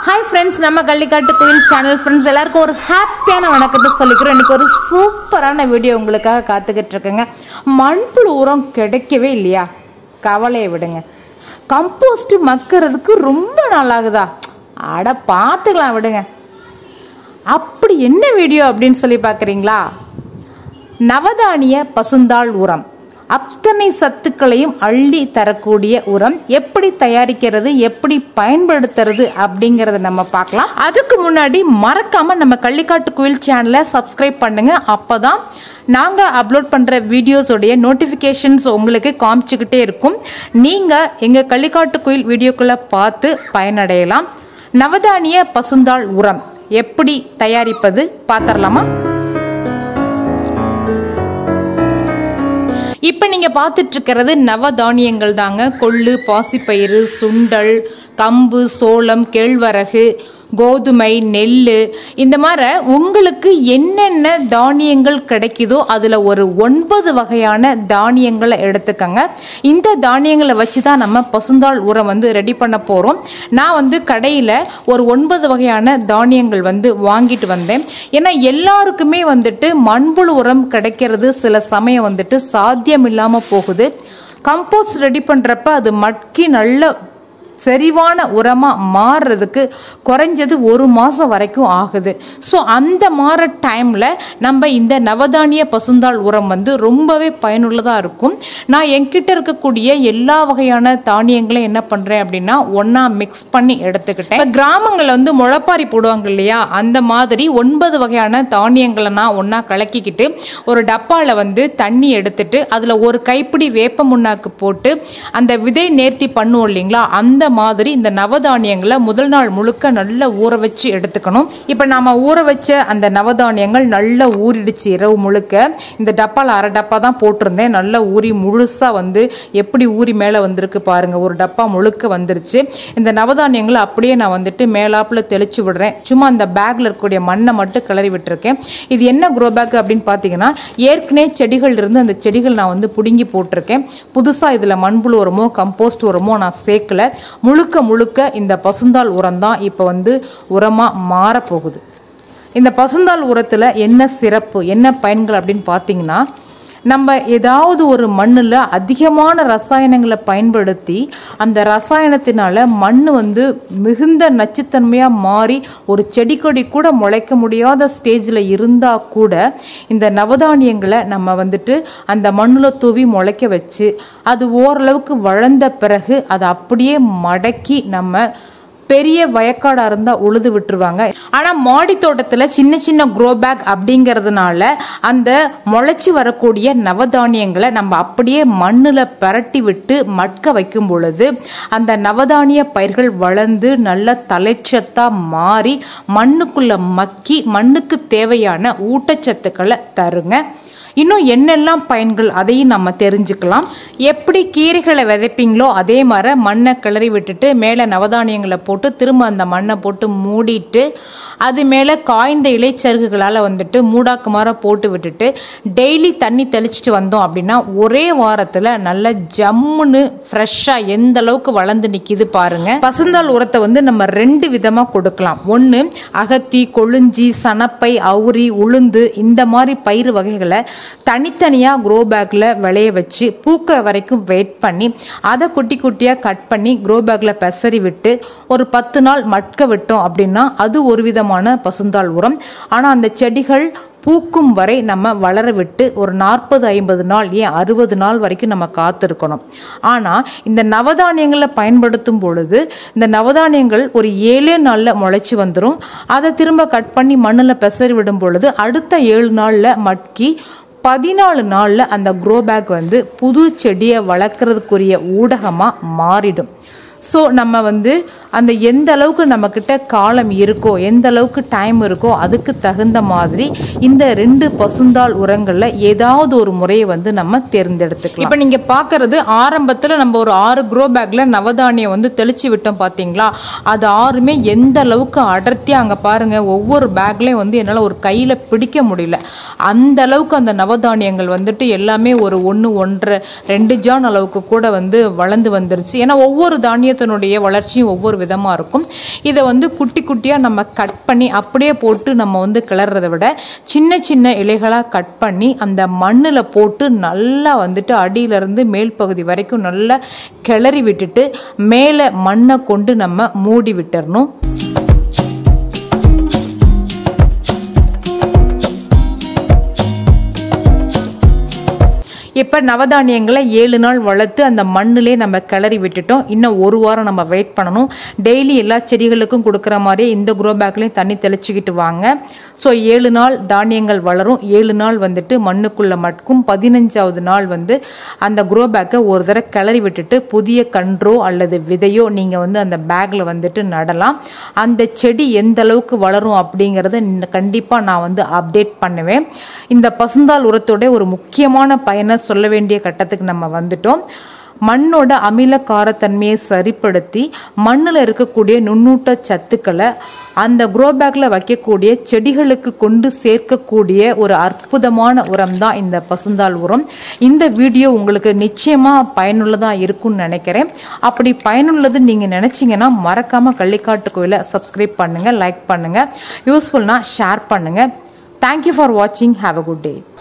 hi friends நம்ம கள்ளிக்காட்டு கோயில் channel friends எல்லாருக்கும் ஒரு ஹாப்பியான வணக்கத்தை சொல்லிக்கிறோம் இன்னைக்கு ஒரு சூப்பரான வீடியோ உங்களுக்காக காத்துக்கிட்டு இருக்குங்க மண்புழு உரம் கிடைக்கவே இல்லையா கவலையை விடுங்க கம்போஸ்ட் மக்கிறதுக்கு ரொம்ப நாளாகுதா அட பார்த்துக்கலாம் விடுங்க அப்படி என்ன வீடியோ அப்படின்னு சொல்லி பார்க்குறீங்களா நவதானிய பசுந்தாள் உரம் அத்தனை சத்துக்களையும் அள்ளி தரக்கூடிய உரம் எப்படி தயாரிக்கிறது எப்படி பயன்படுத்துறது அப்படிங்கறத நம்ம பார்க்கலாம் அதுக்கு முன்னாடி மறக்காம நம்ம கள்ளிக்காட்டு கோயில் சேனலை சப்ஸ்கிரைப் பண்ணுங்க அப்பதான் நாங்க அப்லோட் பண்ற வீடியோஸோடைய நோட்டிபிகேஷன்ஸ் உங்களுக்கு காமிச்சுக்கிட்டே இருக்கும் நீங்க எங்க கள்ளிக்காட்டு கோயில் வீடியோக்குள்ள பார்த்து பயனடையலாம் நவதானிய பசுந்தாள் உரம் எப்படி தயாரிப்பது பார்த்துடலாமா இப்போ நீங்கள் பார்த்துட்டு இருக்கிறது நவதானியங்கள் தாங்க கொள்ளு பாசிப்பயிறு சுண்டல் கம்பு சோளம் கேழ்வரகு கோதுமை நெல் இந்த மாதிரி உங்களுக்கு என்னென்ன தானியங்கள் கிடைக்குதோ அதில் ஒரு ஒன்பது வகையான தானியங்களை எடுத்துக்கங்க இந்த தானியங்களை வச்சு தான் நம்ம பசுந்தாள் உரம் வந்து ரெடி பண்ண போகிறோம் நான் வந்து கடையில் ஒரு ஒன்பது வகையான தானியங்கள் வந்து வாங்கிட்டு வந்தேன் ஏன்னா எல்லாருக்குமே வந்துட்டு மண்புழு உரம் கிடைக்கிறது சில சமயம் வந்துட்டு சாத்தியம் இல்லாமல் போகுது கம்போஸ்ட் ரெடி பண்ணுறப்ப அது மட்கி நல்ல செறிவான உரமாக மாறுறதுக்கு குறைஞ்சது ஒரு மாதம் வரைக்கும் ஆகுது ஸோ அந்த மாற டைமில் நம்ம இந்த நவதானிய பசுந்தாள் உரம் வந்து ரொம்பவே பயனுள்ளதாக இருக்கும் நான் என்கிட்ட இருக்கக்கூடிய எல்லா வகையான தானியங்களையும் என்ன பண்ணுறேன் அப்படின்னா ஒன்றா மிக்ஸ் பண்ணி எடுத்துக்கிட்டேன் இப்போ கிராமங்களில் வந்து முளைப்பாரி போடுவாங்க இல்லையா அந்த மாதிரி ஒன்பது வகையான தானியங்களை நான் ஒன்றா கலக்கிக்கிட்டு ஒரு டப்பாவில் வந்து தண்ணி எடுத்துட்டு அதில் ஒரு கைப்பிடி வேப்ப முன்னாக்கு போட்டு அந்த விதை நேர்த்தி பண்ணுவோம் இல்லைங்களா அந்த மாதிரி இந்த நவதானியங்களை முதல் நாள் முழுக்க நல்லா ஊற வச்சு எடுத்துக்கணும் இப்போ நாம ஊற வச்ச அந்த நவதானியங்கள் நல்லா ஊறிடுச்சு இரவு முழுக்க இந்த டப்பால அரை டப்பா தான் போட்டிருந்தேன் நல்லா ஊறி முழுசா வந்து எப்படி ஊறி மேலே வந்திருக்கு பாருங்க ஒரு டப்பா முழுக்க வந்துருச்சு இந்த நவதானியங்களை அப்படியே நான் வந்துட்டு மேலாப்புல தெளிச்சு விடுறேன் சும்மா அந்த பேக்ல இருக்கக்கூடிய மண்ணை மட்டும் கிளறி விட்டுருக்கேன் இது என்ன க்ரோ பேக் அப்படின்னு பார்த்தீங்கன்னா ஏற்கனவே செடிகள் இருந்து அந்த செடிகள் நான் வந்து பிடுங்கி போட்டிருக்கேன் புதுசாக இதில் மண்புழு உரமோ கம்போஸ்ட் உரமோ நான் சேர்க்கல முழுக்க முழுக்க இந்த பசுந்தாள் உரம் தான் இப்போ வந்து உரமாக மாறப்போகுது இந்த பசுந்தாள் உரத்தில் என்ன சிறப்பு என்ன பயன்கள் அப்படின்னு பார்த்தீங்கன்னா நம்ம ஏதாவது ஒரு மண்ணில் அதிகமான ரசாயனங்களை பயன்படுத்தி அந்த ரசாயனத்தினால மண் வந்து மிகுந்த நச்சுத்தன்மையாக மாறி ஒரு செடி கொடி கூட முளைக்க முடியாத ஸ்டேஜில் இருந்தால் கூட இந்த நவதானியங்களை நம்ம வந்துட்டு அந்த மண்ணில் தூவி முளைக்க வச்சு அது ஓரளவுக்கு வளர்ந்த பிறகு அதை அப்படியே மடக்கி நம்ம பெரிய வயக்காடாக இருந்தால் உழுது விட்டுருவாங்க ஆனால் மாடி தோட்டத்தில் சின்ன சின்ன க்ரோ பேக் அப்படிங்கிறதுனால அந்த முளைச்சி வரக்கூடிய நவதானியங்களை நம்ம அப்படியே மண்ணில் பரட்டி விட்டு மட்க வைக்கும் பொழுது அந்த நவதானிய பயிர்கள் வளர்ந்து நல்ல தலைச்சத்தாக மாறி மண்ணுக்குள்ள மக்கி மண்ணுக்கு தேவையான ஊட்டச்சத்துக்களை தருங்க இன்னும் என்னெல்லாம் பயன்கள் அதையும் நம்ம தெரிஞ்சுக்கலாம் எப்படி கீரைகளை விதைப்பீங்களோ அதே மாதிரி மண்ணை கிளறி விட்டுட்டு மேலே நவதானியங்களை போட்டு திரும்ப அந்த மண்ணை போட்டு மூடிட்டு அது மேலே காய்ந்த இலைச்சருகுகளால் வந்துட்டு மூடாக்குமாற போட்டு விட்டுட்டு டெய்லி தண்ணி தெளிச்சிட்டு வந்தோம் அப்படின்னா ஒரே வாரத்தில் நல்ல ஜம்முன்னு ஃப்ரெஷ்ஷாக எந்த அளவுக்கு வளர்ந்து நிற்கிது பாருங்க பசுந்தாள் உரத்தை வந்து நம்ம ரெண்டு விதமாக கொடுக்கலாம் ஒன்று அகத்தி கொழுஞ்சி சனப்பை அவுரி உளுந்து இந்த மாதிரி பயிர் வகைகளை தனித்தனியாக க்ரோ பேக்கில் விளைய வச்சு பூக்கிற வரைக்கும் வெயிட் பண்ணி அதை குட்டி குட்டியாக கட் பண்ணி க்ரோ பேக்கில் பெசரி விட்டு ஒரு பத்து நாள் மட்க விட்டோம் அப்படின்னா அது ஒரு விதமான பசுந்தாள் உரம் ஆனால் அந்த செடிகள் பூக்கும் வரை நம்ம வளர விட்டு ஒரு நாற்பது ஐம்பது நாள் ஏன் அறுபது நாள் வரைக்கும் நம்ம காத்திருக்கணும் ஆனால் இந்த நவதானியங்களை பயன்படுத்தும் பொழுது இந்த நவதானியங்கள் ஒரு ஏழே நாளில் முளைச்சி வந்துடும் அதை திரும்ப கட் பண்ணி மண்ணில் பெசரி விடும் பொழுது அடுத்த ஏழு நாளில் மட்கி பதினாலு நாளில் அந்த க்ரோ பேக் வந்து புது செடியை வளர்க்குறதுக்குரிய ஊடகமாக மாறிடும் ஸோ நம்ம வந்து அந்த எந்த அளவுக்கு நம்மக்கிட்ட காலம் இருக்கோ எந்த அளவுக்கு டைம் இருக்கோ அதுக்கு தகுந்த மாதிரி இந்த ரெண்டு பசுந்தாள் உரங்களில் ஏதாவது ஒரு முறையை வந்து நம்ம தேர்ந்தெடுத்துக்கலாம் இப்போ நீங்கள் பார்க்கறது ஆரம்பத்தில் நம்ம ஒரு ஆறு க்ரோ பேக்கில் நவதானியம் வந்து தெளிச்சு விட்டோம் பார்த்தீங்களா அது ஆறுமே எந்த அளவுக்கு அடர்த்தியாக அங்கே பாருங்கள் ஒவ்வொரு பேக்லேயும் வந்து என்னால் ஒரு கையில் பிடிக்க முடியல அந்த அளவுக்கு அந்த நவதானியங்கள் வந்துட்டு எல்லாமே ஒரு ஒன்று ஒன்றரை ரெண்டு ஜான் அளவுக்கு கூட வந்து வளர்ந்து வந்துருச்சு ஏன்னா ஒவ்வொரு தானியத்தினுடைய வளர்ச்சியும் ஒவ்வொரு ஒரு விதமாக இருக்கும் இதை வந்து குட்டி குட்டியாக நம்ம கட் பண்ணி அப்படியே போட்டு நம்ம வந்து கிளறதை விட சின்ன சின்ன இலைகளாக கட் பண்ணி அந்த மண்ணில் போட்டு நல்லா வந்துட்டு அடியிலிருந்து மேல் பகுதி வரைக்கும் நல்லா கிளறி விட்டுட்டு மேலே மண்ணை கொண்டு நம்ம மூடி விட்டுறணும் இப்போ நவதானியங்களை ஏழு நாள் வளர்த்து அந்த மண்ணிலே நம்ம கிளறி விட்டுட்டோம் இன்னும் ஒரு வாரம் நம்ம வெயிட் பண்ணணும் டெய்லி எல்லா செடிகளுக்கும் கொடுக்குற மாதிரியே இந்த குரோ பேக்லேயும் தண்ணி தெளிச்சுக்கிட்டு வாங்க ஸோ ஏழு நாள் தானியங்கள் வளரும் ஏழு நாள் வந்துட்டு மண்ணுக்குள்ளே மட்டும் பதினஞ்சாவது நாள் வந்து அந்த குரோ பேக்கை ஒரு தடவை கிளறி விட்டுட்டு புதிய கன்றோ அல்லது விதையோ நீங்கள் வந்து அந்த பேக்கில் வந்துட்டு நடலாம் அந்த செடி எந்த அளவுக்கு வளரும் அப்படிங்கிறத கண்டிப்பாக நான் வந்து அப்டேட் பண்ணுவேன் இந்த பசுந்தாள் உரத்தோட ஒரு முக்கியமான பயனை சொல்ல வேண்டிய கட்டத்துக்கு நம்ம வந்துட்டோம் மண்ணோட அமில காரத்தன்மையை சரிப்படுத்தி மண்ணில் இருக்கக்கூடிய நுண்ணூட்ட சத்துக்களை அந்த குரோ பேக்கில் வைக்கக்கூடிய செடிகளுக்கு கொண்டு சேர்க்கக்கூடிய ஒரு அற்புதமான உரம் தான் இந்த பசுந்தாள் உரம் இந்த வீடியோ உங்களுக்கு நிச்சயமாக பயனுள்ளதாக இருக்கும்னு நினைக்கிறேன் அப்படி பயனுள்ளது நீங்கள் நினச்சிங்கன்னா மறக்காமல் கள்ளிக்காட்டு கோயிலை சப்ஸ்கிரைப் பண்ணுங்கள் லைக் பண்ணுங்கள் யூஸ்ஃபுல்னா ஷேர் பண்ணுங்கள் தேங்க்யூ ஃபார் வாட்சிங் ஹாவ் அ குட் டே